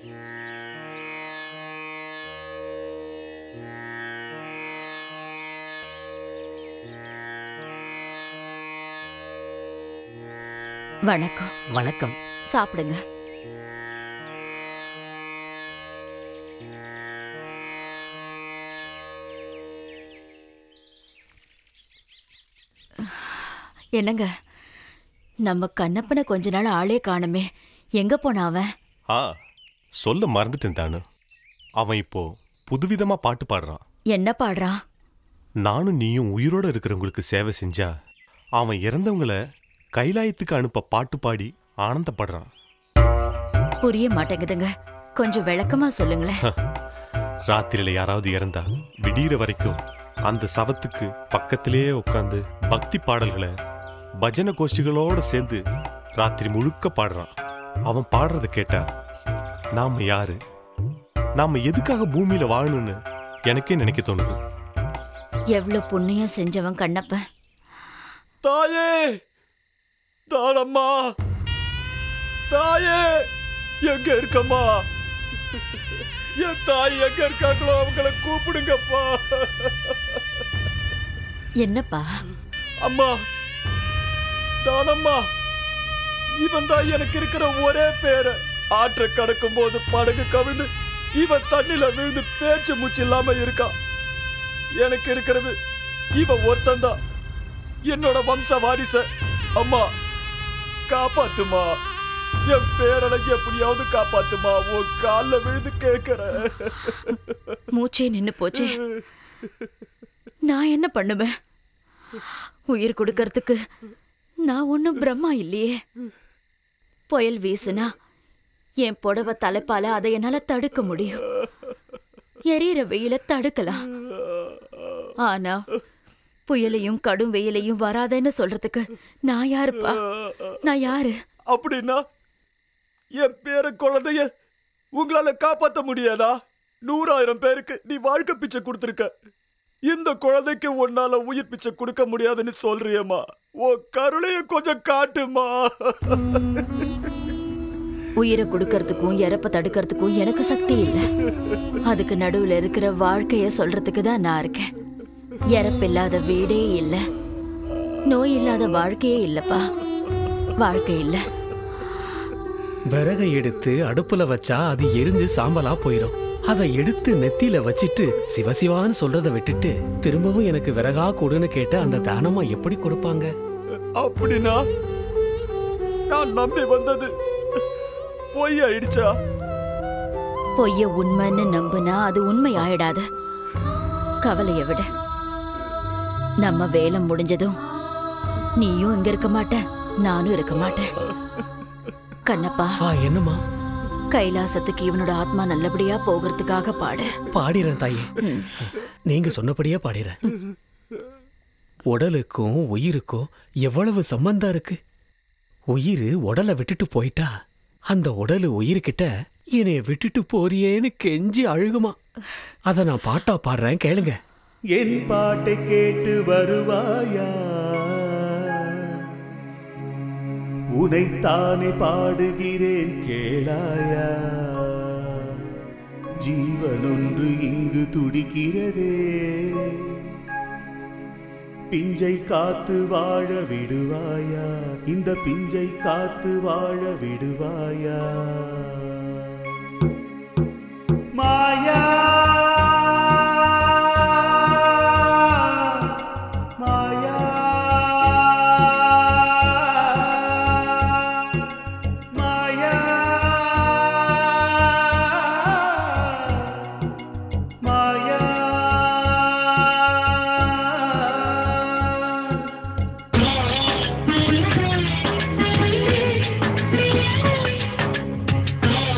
வணக்கம் வணக்கம் சாப்பிடுங்க என்னங்க நம்ம கண்ணப்பனை கொஞ்ச நாள் ஆளே காணுமே எங்க போனா அவன் ஆ சொல்ல மறந்துட்டேன் தானு அவன் இப்போ புதுவிதமா பாட்டு பாடுறான் என்ன பாடுறான் நானும் நீயும் உயிரோட இருக்கிறவங்களுக்கு சேவை செஞ்சா அவன் இறந்தவங்கள கைலாயத்துக்கு அனுப்ப பாட்டு பாடி ஆனந்தப்படுறான் புரிய மாட்டேங்குதுங்க கொஞ்சம் விளக்கமா சொல்லுங்களேன் ராத்திரியில யாராவது இறந்தா விடியிற வரைக்கும் அந்த சவத்துக்கு பக்கத்திலேயே உட்காந்து பக்தி பாடல்களை பஜனை கோஷ்டிகளோட சேர்ந்து ராத்திரி முழுக்க பாடுறான் அவன் பாடுறத கேட்டா நாம யாரு நாம எதுக்காக பூமியில வாழணும்னு எனக்கே நினைக்க தோணுது எவ்வளவு புண்ணியம் செஞ்சவன் கண்ணப்பன் தாயே தாளம்மா தாயே எங்க இருக்கம்மா என் தாய் எங்க இருக்காங்களோ அவங்கள கூப்பிடுங்கப்பா என்னப்பா அம்மா தானம்மா இவன் தான் எனக்கு இருக்கிற ஒரே பேர ஆற்றை கடக்கும் போது படகு கவிழ்ந்து இவன் தண்ணில விழுந்து பேச்சு மூச்சு இல்லாம இருக்கான் எனக்கு இருக்கிறது இவன் ஒருத்தன்தான் என்னோட வம்ச வாரிச அம்மா காப்பாத்துமா என் பேரனை எப்படியாவது காப்பாத்துமா உன் கால்ல விழுந்து கேட்கிறேன் மூச்சே நின்னு போச்சே நான் என்ன பண்ணுவேன் உயிர் கொடுக்கறதுக்கு நான் ஒன்றும் பிரம்மா இல்லையே புயல் வீசுனா என் புடவை தலைப்பால அதை என்னால தடுக்க முடியும் எரியற வெயில தடுக்கலாம் ஆனா புயலையும் கடும் வெயிலையும் வராதேன்னு சொல்றதுக்கு நான் யாருப்பா நான் யாரு அப்படின்னா என் பேர குழந்தைய உங்களால காப்பாத்த முடியாதா நூறாயிரம் பேருக்கு நீ வாழ்க்கை பிச்சை கொடுத்துருக்க இந்த குழந்தைக்கு உன்னால உயிர் பிச்சை கொடுக்க முடியாதுன்னு சொல்றியம்மா உன் கருணைய கொஞ்சம் காட்டுமா உயிரை கொடுக்கறதுக்கும் இறப்ப தடுக்கிறதுக்கும் எனக்கு சக்தி இல்ல அதுக்கு நடுவுல இருக்கிற வாழ்க்கைய சொல்றதுக்கு தான் நான் இருக்கேன் இறப்பில்லாத வீடே இல்ல நோய் இல்லாத வாழ்க்கையே இல்லப்பா வாழ்க்கை இல்ல விறகை எடுத்து அடுப்புல வச்சா அது எரிஞ்சு சாம்பலா போயிடும் அதை எடுத்து நெத்தியில வச்சிட்டு சிவசிவான்னு சொல்றத விட்டுட்டு திரும்பவும் எனக்கு விறகா கொடுன்னு கேட்ட அந்த தானமா எப்படி கொடுப்பாங்க அப்படின்னா நான் நம்பி வந்தது பொய் ஆயிடுச்சா பொய்ய உண்மைன்னு நம்புனா அது உண்மை ஆயிடாது கவலைய விட நம்ம வேலை முடிஞ்சதும் நீயும் இங்க இருக்க மாட்ட நானும் இருக்க மாட்டேன் கண்ணப்பா ஆ என்னம்மா கைலாசத்துக்கு இவனோட ஆத்மா நல்லபடியா போகிறதுக்காக பாடு பாடிறேன் தாயே நீங்க சொன்னபடியே பாடிறேன் உடலுக்கும் உயிருக்கும் எவ்வளவு சம்பந்தம் இருக்கு உயிர் உடலை விட்டுட்டு போயிட்டா அந்த உடலு உயிர்கிட்ட என்னைய விட்டுட்டு போறியேன்னு கெஞ்சி அழுகுமா அத நான் பாட்டா பாடுறேன் கேளுங்க என் பாட்டை கேட்டு வருவாயா உனைத்தானே பாடுகிறேன் கேளாயா ஜீவனொன்று இங்கு துடிக்கிறதே பிஞ்சை காத்து வாழ விடுவாயா இந்த பிஞ்சை காத்து வாழ விடுவாயா மாயா மாயா மாயா மாயா Thank you.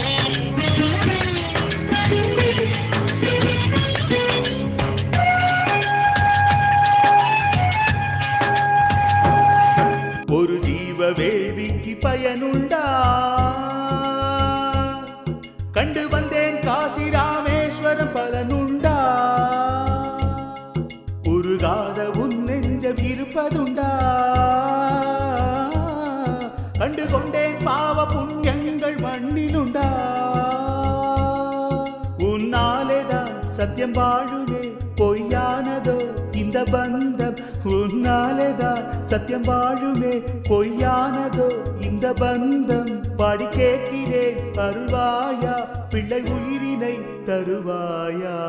சத்தியம் வாழுமே பொய்யானதோ இந்த பந்தம் உன்னாலேதான் சத்தியம் வாழுமே பொய்யானதோ இந்த பந்தம் பாடி கேட்கிறேன் அருள்வாயா பிள்ளை உயிரினை தருவாயா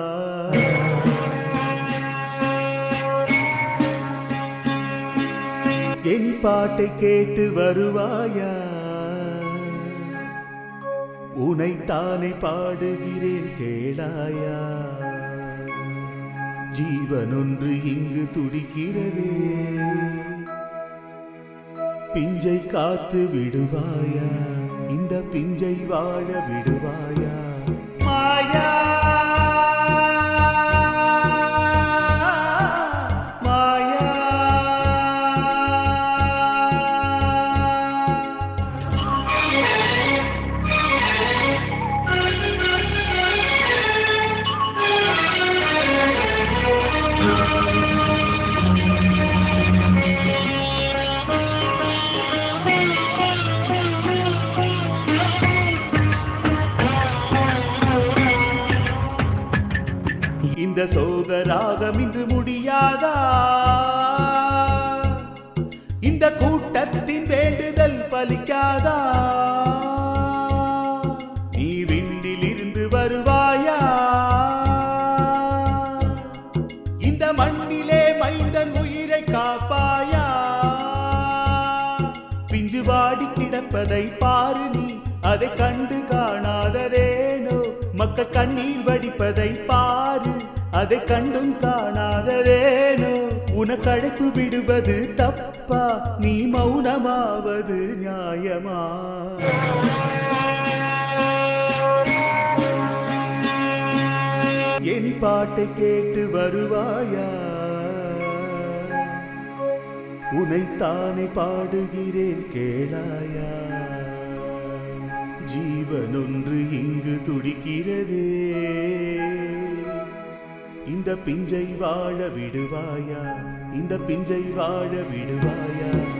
என் பாட்டை கேட்டு வருவாயா உனைத்தானே பாடுகிறேன் கேளாயா ஜீவனொன்று இங்கு துடிக்கிறதே பிஞ்சை காத்து விடுவாயா இந்த பிஞ்சை வாழ விடுவாயா மாயா மாயா இந்த சோக ராகம் இன்று முடியாதா இந்த கூட்டத்தின் வேண்டுதல் பலிக்காதா நீ விண்டில் இருந்து வருவாயா இந்த மண்ணிலே மைந்தன் உயிரை காப்பாயா பிஞ்சு வாடி கிடப்பதை பாரு நீ அதை கண்டு காணாததேனோ மக்கள் கண்ணீர் வடிப்பதை பாரு அதை கண்டும் காணாததேனோ உனக்கு அழைப்பு விடுவது தப்பா நீ மௌனமாவது நியாயமா என் பாட்டை கேட்டு வருவாயா உனைத்தானே பாடுகிறேன் கேளாயா ஜீவனொன்று இங்கு துடிக்கிறதே இந்த பிஞ்சை வாழ விடுவாயா இந்த பிஞ்சை வாழ விடுவாயா